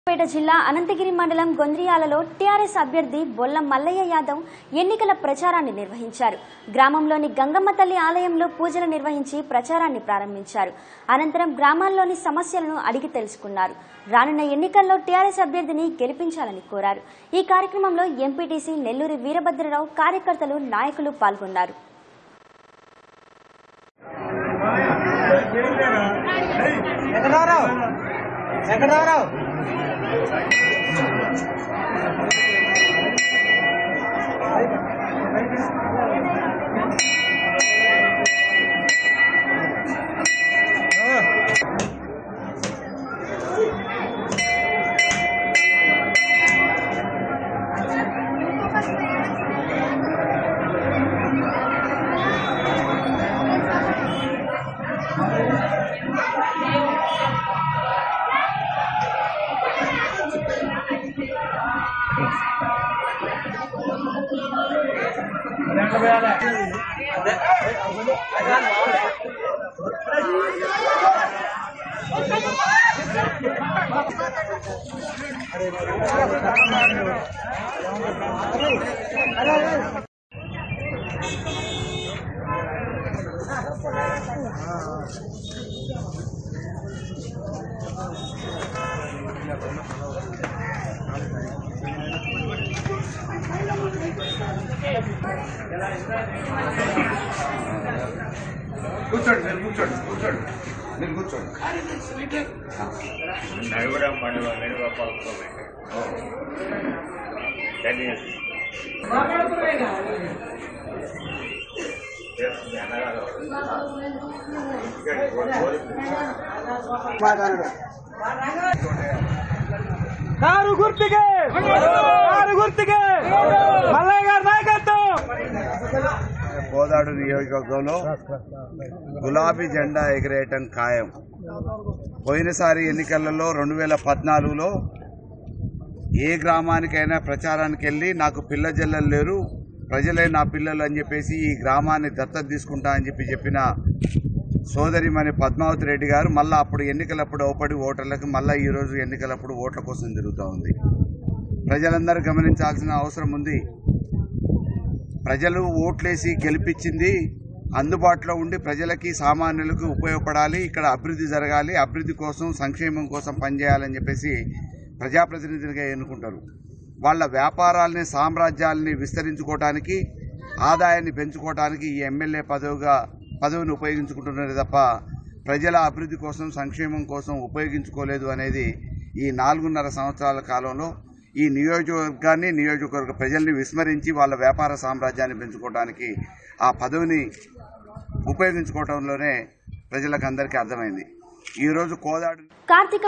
పేట జిల్లా అనంతగిరి మండలం గొంద్రియాలలో టీఆర్ఎస్ అభ్యర్థి బొల్ల మల్లయ్య యాదవ్ ఎన్నికల ప్రచారాన్ని నిర్వహించారు గ్రామంలోని గంగమ్మ తల్లి ఆలయంలో పూజలు నిర్వహించి ప్రచారాన్ని ప్రారంభించారు అనంతరం గ్రామాల్లోని సమస్యలను అడిగి తెలుసుకున్నారు రానున్న ఎన్నికల్లో టీఆర్ఎస్ అభ్యర్థిని గెలిపించాలని కోరారు ఈ కార్యక్రమంలో ఎంపీటీసీ నెల్లూరి వీరభద్రరావు కార్యకర్తలు నాయకులు పాల్గొన్నారు వెంకటరావు వెంకటరావు కూర్చోండి మీరు కూర్చోండి కూర్చోండి మీరు కూర్చోండి నలుగురం మండలం వేణుగోపాలపురం ధన్యవాదాలు కారు గుర్తుకే కారు గుర్తుకే మల్లయ్య గారి నాయకత్వం కోదాడు నియోజకవర్గంలో గులాబీ జెండా ఎగిరేయటం ఖాయం పోయినసారి ఎన్నికలలో రెండు వేల పద్నాలుగులో ఏ గ్రామానికైనా ప్రచారానికి వెళ్ళి నాకు పిల్ల జల్లలు లేరు ప్రజలే నా పిల్లలు అని చెప్పేసి ఈ గ్రామాన్ని దత్తత తీసుకుంటా అని చెప్పి చెప్పిన సోదరిమణి పద్మావతి రెడ్డి గారు మళ్ళీ అప్పుడు ఎన్నికలప్పుడు ఓపడి ఓటర్లకు మళ్ళీ ఈరోజు ఎన్నికలప్పుడు ఓట్ల కోసం తిరుగుతూ ఉంది ప్రజలందరూ గమనించాల్సిన అవసరం ఉంది ప్రజలు ఓట్లేసి గెలిపించింది అందుబాటులో ఉండి ప్రజలకి సామాన్యులకు ఉపయోగపడాలి ఇక్కడ అభివృద్ధి జరగాలి అభివృద్ధి కోసం సంక్షేమం కోసం పనిచేయాలని చెప్పేసి ప్రజాప్రతినిధులుగా ఎన్నుకుంటారు వాళ్ళ వ్యాపారాలని సామ్రాజ్యాలని విస్తరించుకోవడానికి ఆదాయాన్ని పెంచుకోవడానికి ఈ ఎమ్మెల్యే పదవిగా పదవిని ఉపయోగించుకుంటున్నారు తప్ప ప్రజల అభివృద్ధి కోసం సంక్షేమం కోసం ఉపయోగించుకోలేదు అనేది ఈ నాలుగున్నర సంవత్సరాల కాలంలో ఈ నియోజకవర్గాన్ని నియోజకవర్గ ప్రజల్ని విస్మరించి వాళ్ళ వ్యాపార సామ్రాజ్యాన్ని పెంచుకోవడానికి ఆ పదవిని ఉపయోగించుకోవడంలోనే ప్రజలకు అందరికీ అర్థమైంది ఈరోజు కోదాడు కార్తీక